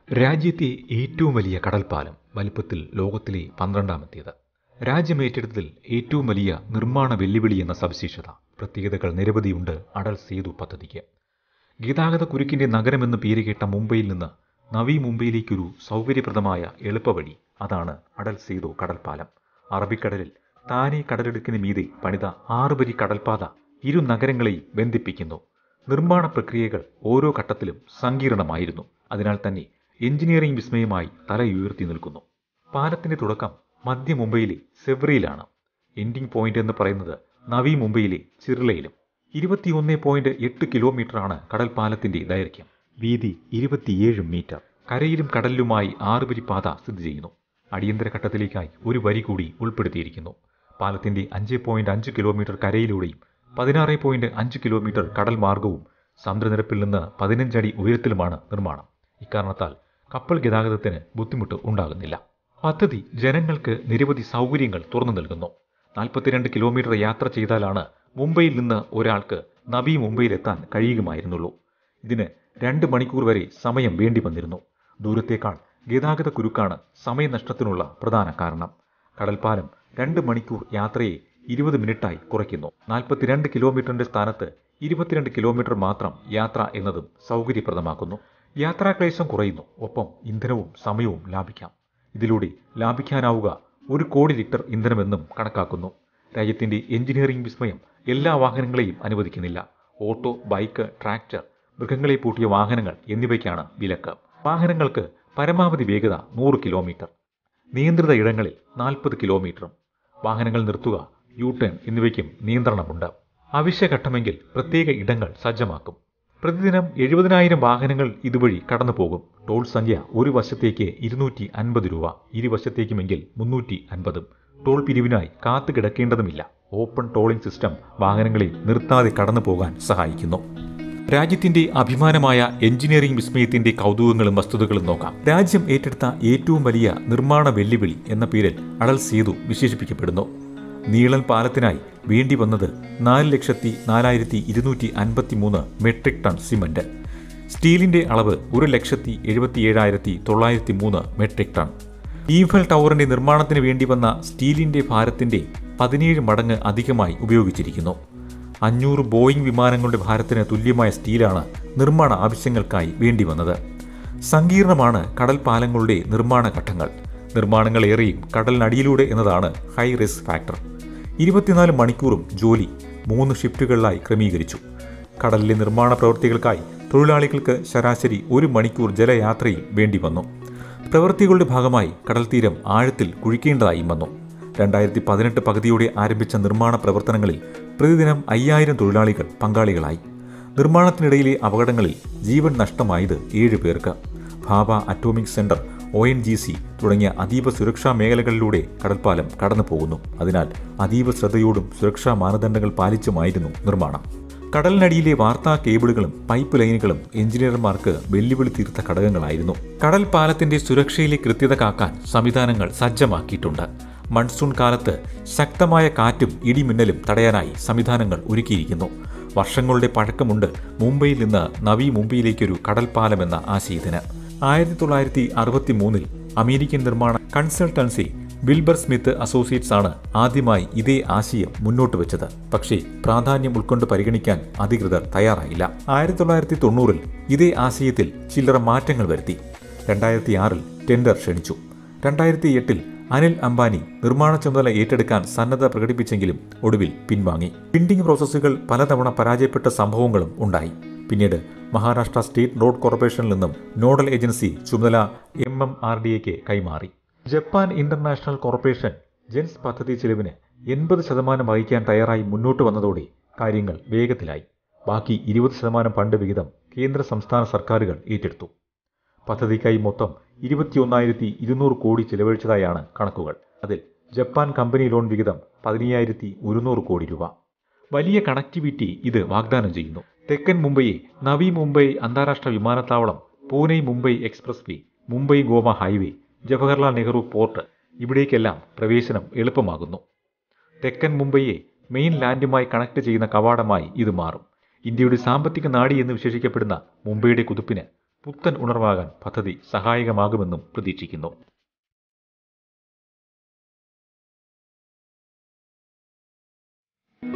രാജ്യത്തെ ഏറ്റവും വലിയ കടൽപ്പാലം വലിപ്പത്തിൽ ലോകത്തിലെ പന്ത്രണ്ടാമത്തേത് രാജ്യം ഏറ്റെടുത്തതിൽ ഏറ്റവും വലിയ നിർമ്മാണ വെല്ലുവിളി എന്ന സവിശേഷത പ്രത്യേകതകൾ നിരവധിയുണ്ട് അടൽ സേതു പദ്ധതിക്ക് ഗതാഗത കുരുക്കിന്റെ നഗരമെന്ന് പേരുകേട്ട മുംബൈയിൽ നിന്ന് നവി മുംബൈയിലേക്കൊരു സൗകര്യപ്രദമായ എളുപ്പവഴി അതാണ് അടൽ സേതു കടൽപ്പാലം അറബിക്കടലിൽ താനെ കടലിടുക്കിന് മീതെ പണിത ആറുവരി കടൽപാത ഇരു നഗരങ്ങളെയും ബന്ധിപ്പിക്കുന്നു നിർമ്മാണ പ്രക്രിയകൾ ഓരോ ഘട്ടത്തിലും സങ്കീർണമായിരുന്നു അതിനാൽ തന്നെ എഞ്ചിനീയറിംഗ് വിസ്മയമായി തലയുയർത്തി നിൽക്കുന്നു പാലത്തിന്റെ തുടക്കം മധ്യ മുംബൈയിലെ സെവ്രയിലാണ് എൻഡിംഗ് പോയിന്റ് എന്ന് പറയുന്നത് നവി മുംബൈയിലെ ചിർലയിലും ഇരുപത്തിയൊന്ന് പോയിന്റ് എട്ട് കിലോമീറ്ററാണ് കടൽപ്പാലത്തിന്റെ ദൈർഘ്യം വീതി ഇരുപത്തിയേഴ് മീറ്റർ കരയിലും കടലിലുമായി ആറുവരി പാത സ്ഥിതി ചെയ്യുന്നു അടിയന്തര ഘട്ടത്തിലേക്കായി ഒരു വരി കൂടി ഉൾപ്പെടുത്തിയിരിക്കുന്നു പാലത്തിന്റെ അഞ്ച് പോയിന്റ് അഞ്ച് കിലോമീറ്റർ കരയിലൂടെയും പതിനാറ് പോയിന്റ് അഞ്ച് കിലോമീറ്റർ കടൽ മാർഗവും സമുദ്രനിരപ്പിൽ നിന്ന് പതിനഞ്ചടി ഉയരത്തിലുമാണ് നിർമ്മാണം ഇക്കാരണത്താൽ കപ്പൽ ഗതാഗതത്തിന് ബുദ്ധിമുട്ട് ഉണ്ടാകുന്നില്ല പദ്ധതി ജനങ്ങൾക്ക് നിരവധി സൗകര്യങ്ങൾ തുറന്നു നൽകുന്നു നാൽപ്പത്തിരണ്ട് കിലോമീറ്റർ യാത്ര ചെയ്താലാണ് മുംബൈയിൽ നിന്ന് ഒരാൾക്ക് നവി മുംബൈയിലെത്താൻ കഴിയുമായിരുന്നുള്ളൂ ഇതിന് രണ്ട് മണിക്കൂർ വരെ സമയം വേണ്ടി വന്നിരുന്നു ദൂരത്തേക്കാൾ ഗതാഗത കുരുക്കാണ് സമയനഷ്ടത്തിനുള്ള പ്രധാന കാരണം കടൽപ്പാലം രണ്ട് മണിക്കൂർ യാത്രയെ ഇരുപത് മിനിറ്റായി കുറയ്ക്കുന്നു നാൽപ്പത്തിരണ്ട് കിലോമീറ്ററിന്റെ സ്ഥാനത്ത് ഇരുപത്തിരണ്ട് കിലോമീറ്റർ മാത്രം യാത്ര എന്നതും സൗകര്യപ്രദമാക്കുന്നു യാത്രാക്ലേശം കുറയുന്നു ഒപ്പം ഇന്ധനവും സമയവും ലാഭിക്കാം ഇതിലൂടെ ലാഭിക്കാനാവുക ഒരു കോടി ലിറ്റർ ഇന്ധനമെന്നും കണക്കാക്കുന്നു രാജ്യത്തിന്റെ എഞ്ചിനീയറിംഗ് വിസ്മയം എല്ലാ വാഹനങ്ങളെയും അനുവദിക്കുന്നില്ല ഓട്ടോ ബൈക്ക് ട്രാക്ടർ മൃഗങ്ങളെ പൂട്ടിയ വാഹനങ്ങൾ എന്നിവയ്ക്കാണ് വിലക്ക് വാഹനങ്ങൾക്ക് പരമാവധി വേഗത നൂറ് കിലോമീറ്റർ നിയന്ത്രിത ഇടങ്ങളിൽ നാൽപ്പത് കിലോമീറ്ററും വാഹനങ്ങൾ നിർത്തുക യു ടേൺ എന്നിവയ്ക്കും നിയന്ത്രണമുണ്ട് അവശ്യഘട്ടമെങ്കിൽ പ്രത്യേക ഇടങ്ങൾ സജ്ജമാക്കും പ്രതിദിനം എഴുപതിനായിരം വാഹനങ്ങൾ ഇതുവഴി കടന്നു പോകും ടോൾ സംഖ്യ ഒരു വശത്തേക്ക് ഇരുന്നൂറ്റി അൻപത് രൂപ ഇരുവശത്തേക്കുമെങ്കിൽ മുന്നൂറ്റി അൻപതും ടോൾ പിരിവിനായി കാത്തു കിടക്കേണ്ടതുമില്ല ഓപ്പൺ ടോളിംഗ് സിസ്റ്റം വാഹനങ്ങളെ നിർത്താതെ കടന്നു പോകാൻ സഹായിക്കുന്നു രാജ്യത്തിന്റെ അഭിമാനമായ എഞ്ചിനീയറിംഗ് വിസ്മയത്തിന്റെ കൗതുകങ്ങളും വസ്തുതകളും നോക്കാം രാജ്യം ഏറ്റെടുത്ത ഏറ്റവും വലിയ നിർമ്മാണ വെല്ലുവിളി എന്ന പേരിൽ അടൽ സേതു വിശേഷിപ്പിക്കപ്പെടുന്നു നീളൻ പാലത്തിനായി വേണ്ടി വന്നത് നാല് ലക്ഷത്തി നാലായിരത്തി ഇരുന്നൂറ്റി അൻപത്തി മൂന്ന് മെട്രിക് ടൺ സിമന്റ് സ്റ്റീലിന്റെ അളവ് ഒരു ലക്ഷത്തി എഴുപത്തി ഏഴായിരത്തി തൊള്ളായിരത്തി മൂന്ന് മെട്രിക് ടൺ ഈഫൽ ടവറിന്റെ നിർമ്മാണത്തിന് വേണ്ടി വന്ന സ്റ്റീലിന്റെ ഭാരത്തിന്റെ പതിനേഴ് മടങ്ങ് അധികമായി ഉപയോഗിച്ചിരിക്കുന്നു അഞ്ഞൂറ് ബോയിംഗ് വിമാനങ്ങളുടെ ഭാരത്തിന് തുല്യമായ സ്റ്റീലാണ് നിർമ്മാണ ആവശ്യങ്ങൾക്കായി വേണ്ടി വന്നത് സങ്കീർണമാണ് കടൽ പാലങ്ങളുടെ നിർമ്മാണ ഘട്ടങ്ങൾ നിർമ്മാണങ്ങൾ ഏറെയും കടലിനടിയിലൂടെ എന്നതാണ് ഹൈ റിസ്ക് ഫാക്ടർ ഇരുപത്തിനാല് മണിക്കൂറും ജോലി മൂന്ന് ഷിഫ്റ്റുകളിലായി ക്രമീകരിച്ചു കടലിലെ നിർമ്മാണ പ്രവൃത്തികൾക്കായി തൊഴിലാളികൾക്ക് ശരാശരി ഒരു മണിക്കൂർ ജലയാത്രയും വേണ്ടി വന്നു പ്രവൃത്തികളുടെ ഭാഗമായി കടൽ തീരം ആഴത്തിൽ കുഴിക്കേണ്ടതായും വന്നു രണ്ടായിരത്തി പതിനെട്ട് പകുതിയോടെ ആരംഭിച്ച നിർമ്മാണ പ്രവർത്തനങ്ങളിൽ പ്രതിദിനം അയ്യായിരം തൊഴിലാളികൾ പങ്കാളികളായി നിർമ്മാണത്തിനിടയിലെ അപകടങ്ങളിൽ ജീവൻ നഷ്ടമായത് ഏഴ് പേർക്ക് Bhabha atomic centre O N G C തുടങ്ങിയ അതീവ സുരക്ഷാ മേഖലകളിലൂടെ കടൽപ്പാലം കടന്നു പോകുന്നു അതിനാൽ അതീവ ശ്രദ്ധയോടും സുരക്ഷാ മാനദണ്ഡങ്ങൾ പാലിച്ചുമായിരുന്നു നിർമ്മാണം കടലിനടിയിലെ വാർത്താ കേബിളുകളും പൈപ്പ് ലൈനുകളും എഞ്ചിനീയർമാർക്ക് വെല്ലുവിളി തീർത്ത ഘടകങ്ങളായിരുന്നു കടൽ പാലത്തിന്റെ സുരക്ഷയിലെ കൃത്യത കാക്കാൻ സംവിധാനങ്ങൾ സജ്ജമാക്കിയിട്ടുണ്ട് മൺസൂൺ കാലത്ത് ശക്തമായ കാറ്റും ഇടിമിന്നലും തടയാനായി സംവിധാനങ്ങൾ ഒരുക്കിയിരിക്കുന്നു വർഷങ്ങളുടെ പഴക്കമുണ്ട് മുംബൈയിൽ നിന്ന് നവി മുംബൈയിലേക്കൊരു കടൽപ്പാലമെന്ന ആശയത്തിന് ആയിരത്തി തൊള്ളായിരത്തി അറുപത്തി മൂന്നിൽ അമേരിക്കൻ നിർമ്മാണ കൺസൾട്ടൻസി വിൽബർ സ്മിത്ത് അസോസിയേറ്റ്സ് ആണ് ആദ്യമായി ഇതേ ആശയം മുന്നോട്ട് വെച്ചത് പക്ഷേ പ്രാധാന്യം ഉൾക്കൊണ്ട് പരിഗണിക്കാൻ അധികൃതർ തയ്യാറായില്ല ആയിരത്തി തൊള്ളായിരത്തി തൊണ്ണൂറിൽ ഇതേ ആശയത്തിൽ ചില്ലറ മാറ്റങ്ങൾ വരുത്തി രണ്ടായിരത്തി ആറിൽ ടെൻഡർ ക്ഷണിച്ചു രണ്ടായിരത്തി എട്ടിൽ അനിൽ അംബാനി നിർമ്മാണ ചുമതല ഏറ്റെടുക്കാൻ സന്നദ്ധ പ്രകടിപ്പിച്ചെങ്കിലും ഒടുവിൽ പിൻവാങ്ങി ബിൽഡിംഗ് പ്രോസസ്സുകൾ പലതവണ പരാജയപ്പെട്ട സംഭവങ്ങളും ഉണ്ടായി പിന്നീട് മഹാരാഷ്ട്ര സ്റ്റേറ്റ് റോഡ് കോർപ്പറേഷനിൽ നിന്നും നോഡൽ ഏജൻസി ചുമതല എം എം ആർ ഡി എക്ക് കൈമാറി ജപ്പാൻ ഇന്റർനാഷണൽ കോർപ്പറേഷൻ ജെൻസ് പദ്ധതി ചെലവിന് എൺപത് ശതമാനം വഹിക്കാൻ തയ്യാറായി മുന്നോട്ട് വന്നതോടെ കാര്യങ്ങൾ വേഗത്തിലായി ബാക്കി ഇരുപത് ശതമാനം ഫണ്ട് വിഹിതം കേന്ദ്ര സംസ്ഥാന സർക്കാരുകൾ ഏറ്റെടുത്തു പദ്ധതിക്കായി മൊത്തം ഇരുപത്തിയൊന്നായിരത്തി ഇരുന്നൂറ് കോടി ചെലവഴിച്ചതായാണ് കണക്കുകൾ അതിൽ ജപ്പാൻ കമ്പനി ലോൺ വിഹിതം പതിനയ്യായിരത്തി ഒരുന്നൂറ് കോടി രൂപ വലിയ കണക്ടിവിറ്റി ഇത് വാഗ്ദാനം ചെയ്യുന്നു തെക്കൻ മുംബൈയെ നവി മുംബൈ അന്താരാഷ്ട്ര വിമാനത്താവളം Pune Mumbai express way Mumbai Goa highway Jawaharlal Nehru port ഇവിടേക്കെല്ലാം പ്രവേശനം എളുപ്പമാകുന്നു തെക്കൻ മുംബൈയെ മെയിൻ ലാൻഡുമായി കണക്ട് ചെയ്യുന്ന കവാടമായി ഇത് മാറും ഇന്ത്യയുടെ സാമ്പത്തിക നാടി എന്ന് വിശേഷിക്കപ്പെടുന്ന മുംബൈയുടെ കുതിപ്പിന് പുത്തൻ ഉണർവാകാൻ പദ്ധതി സഹായകമാകുമെന്നും പ്രതീക്ഷിക്കുന്നു